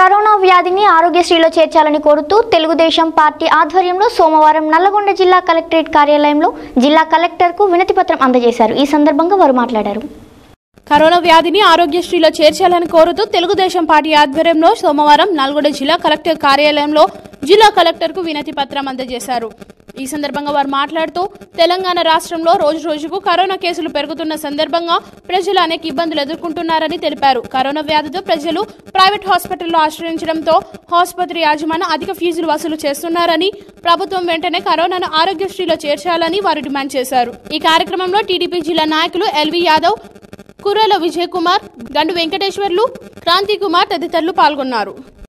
corona వ్యాధిని ఆరోగ్యశ్రీలో చేర్చాలని కోరుతూ తెలుగుదేశం పార్టీ ఆధ్వర్యంలో సోమవారం నల్లగొండ జిల్లా కలెక్టరేట్ కార్యాలయంలో జిల్లా కలెక్టర్కు వినతి పత్రం అందజేశారు ఈ సందర్భంగా వారు మాట్లాడారు కరోనా వ్యాధిని ఆరోగ్యశ్రీలో చేర్చాలని కోరుతూ తెలుగుదేశం పార్టీ ఆధ్వర్యంలో సోమవారం నల్గొండ జిల్లా కలెక్టర్ కార్యాలయంలో జిల్లా కలెక్టర్కు వినతి పత్రం అందజేశారు ఈ సందర్భంగా వారు మాట్లాడుతూ తెలంగాణ రాష్ట్రంలో రోజు రోజుకు కరోనా కేసులు పెరుగుతున్న సందర్భంగా ప్రజలు అనేక ఇబ్బందులు ఎదుర్కొంటున్నారని తెలిపారు కరోనా వ్యాధితో ప్రజలు ప్రైవేట్ హాస్పిటల్లో ఆశ్రయించడంతో ఆసుపత్రి యాజమాన్యం అధిక ఫీజులు వసూలు చేస్తున్నారని ప్రభుత్వం వెంటనే కరోనాను ఆరోగ్యశ్రీలో చేర్చాలని వారు డిమాండ్ చేశారు ఈ కార్యక్రమంలో టీడీపీ జిల్లా నాయకులు ఎల్వి యాదవ్ కుర్రల విజయ్ కుమార్ గండు వెంకటేశ్వర్లు క్రాంతి కుమార్ తదితరులు పాల్గొన్నారు